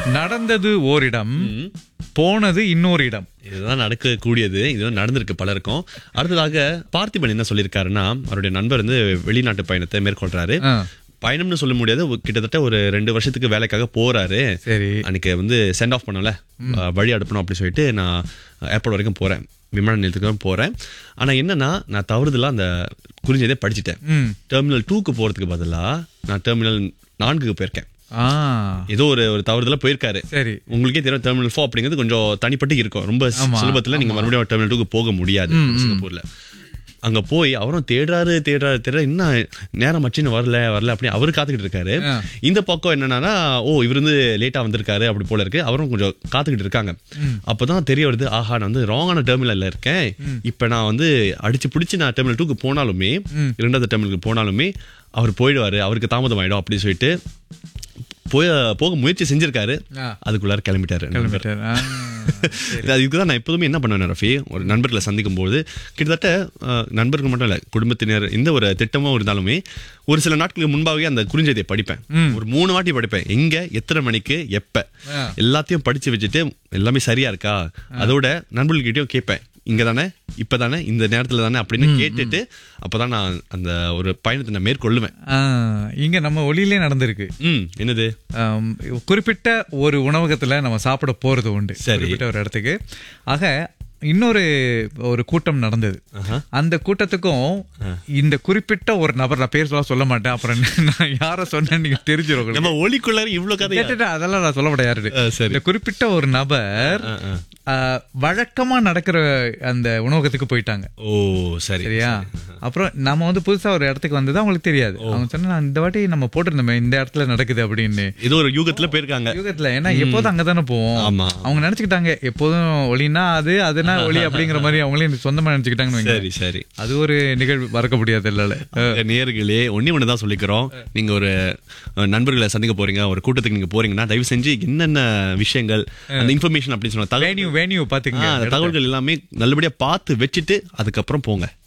நடந்தது ஓரிடம் போனது இன்னொரு இடம் இதுதான் நடக்கக்கூடியது இதுதான் நடந்திருக்கு பலருக்கும் அடுத்ததாக பார்த்திபன் என்ன சொல்லியிருக்காருன்னா அவருடைய நண்பர் வந்து வெளிநாட்டு பயணத்தை மேற்கொள்றாரு ஆ, பயணம்னு சொல்ல முடியாது ஒரு- கிட்டத்தட்ட ஒரு ரெண்டு வருஷத்துக்கு வேலைக்காக போறாரு சரி அன்னைக்கு வந்து சென்ட் ஆஃப் பண்ணல அஹ், வழி அனுப்பணும் அப்படி சொல்லிட்டு நான் ஏர்போர்ட் வரைக்கும் போறேன் விமான நிலையத்துக்கு போறேன் ஆனா என்னன்னா நான் தவறுதலா அந்த குறிஞ்சதை படிச்சுட்டேன் ம் டெர்மினல் டூக்கு போறதுக்கு பதிலா நான் டெர்மினல் நான்குக்கு போயிருக்கேன் ஆ ஏதோ ஒரு ஒரு தவறுதலா போயிருக்காரு சரி உங்களுக்கே தெரியும் டெர்மினல் ஃபோர் அப்படிங்கிறது கொஞ்சம் தனிப்பட்டு இருக்கும் ரொம்ப ஆமா, சுலபத்துல நீங்க மறுபடியும் டெர்மினல் டூக்கு போக முடியாது சிங்கப்பூர்ல அங்க போய் அவரும் தேடுறாரு தேடுறாரு தேடுறாரு என்ன நேரம் மச்சின்னு வரல வரல அப்படி அவரு காத்துக்கிட்டு இருக்காரு ஆ. இந்த பக்கம் என்னன்னா ஓ இவர் வந்து லேட்டா வந்திருக்காரு அப்படி போல இருக்கு அவரும் கொஞ்சம் காத்துக்கிட்டு இருக்காங்க அப்பதான் தெரிய வருது ஆஹா நான் வந்து ராங்கான டெர்மினல்ல இருக்கேன் இப்ப நான் வந்து அடிச்சு பிடிச்சு நான் டெர்மினல் டூக்கு போனாலுமே இரண்டாவது டெர்மினலுக்கு போனாலுமே அவர் போயிடுவாரு அவருக்கு தாமதம் ஆயிடும் அப்படின்னு சொல்லிட்டு போய் போக முயற்சி செஞ்சிருக்காரு ஆ. அதுக்குள்ளார கிளம்பிட்டாரு கிளம்பிட்டார் ஆ, அதுக்கு தான் நான் எப்போதுமே என்ன பண்ணுவேன் ரஃபி ஒரு நண்பர்களை சந்திக்கும் போது கிட்டத்தட்ட அஹ், நண்பர்கள் மட்டும் இல்ல குடும்பத்தினர் எந்த ஒரு திட்டமும் இருந்தாலுமே ஒரு சில நாட்களுக்கு முன்பாகவே அந்த குறுஞ்செய்தியை படிப்பேன் ஒரு மூணு வாட்டி படிப்பேன் எங்க எத்தனை மணிக்கு எப்ப ஆ. எல்லாத்தையும் படிச்சு வச்சுட்டு எல்லாமே சரியா இருக்கா அதோட நண்பர்கள்கிட்டயும் கேட்பேன் இங்க தானே இப்பதானே இந்த நேரத்துல தானே அப்படின்னு கேட்டுட்டு அப்பதான் நான் அந்த ஒரு பயணத்தை நான் மேற்கொள்ளுவேன் ஆ, இங்க நம்ம ஒளியிலே நடந்திருக்கு ம் என்னது ஆம், குறிப்பிட்ட ஒரு உணவகத்துல நம்ம சாப்பிட போறது உண்டு சரி. குறிப்பிட்ட ஒரு இடத்துக்கு ஆக இன்னொரு ஒரு கூட்டம் நடந்தது அந்த கூட்டத்துக்கும் இந்த குறிப்பிட்ட ஒரு நபர் நான் பேர் சொல்ல சொல்ல மாட்டேன் அப்புறம் நான் யார சொன்னேன்னு நீங்க தெரிஞ்சிடும் உங்களுக்கு. நம்ம ஒளிக்குள்ளார இவ்வளவு கதை கேட்டுட்டு அதெல்லாம் நான் சொல்ல மாட்டேன் யாரு ஆ, சரி. இந்த குறிப்பிட்ட ஒரு நபர் ஆ, வழக்கமா நடக்கிற அந்த உணவகத்துக்கு போயிட்டாங்க ஓ சரி சரியா அப்புறம் நம்ம வந்து புதுசா ஒரு இடத்துக்கு வந்தது அவங்களுக்கு தெரியாது அவங்க சொன்னா இந்த வாட்டி நம்ம போட்டிருந்தோமே இந்த இடத்துல நடக்குது அப்படின்னு ஏதோ ஒரு யூகத்துல போயிருக்காங்க யுகத்துல ஏன்னா எப்போதும் அங்கதானே போவோம் ஆமா. அவங்க நினைச்சுக்கிட்டாங்க எப்போதும் ஒளினா அது அதுனா ஒளி அப்படிங்கிற மாதிரி அவங்களே சொந்தமா நினைச்சுக்கிட்டாங்கன்னு வைங்க. சரி சரி அது ஒரு நிகழ்வு மறக்க முடியாது இல்ல நேர்களே ஒண்ணே ஒன்று தான் சொல்லிக்கிறோம் நீங்க ஒரு அஹ், நண்பர்களை சந்திக்க போறீங்க ஒரு கூட்டத்துக்கு நீங்க போறீங்கன்னா தயவு செஞ்சு என்னென்ன விஷயங்கள் அந்த இன்ஃபர்மேஷன் அப்படின்னு சொன்ன தகவல் வேன்யூ வேன்யூ ஆ, பாத்துக்கங்க அந்த தகவல்கள் எல்லாமே நல்லபடியா பார்த்து வச்சுட்டு அதுக்கப்புறம் போங்க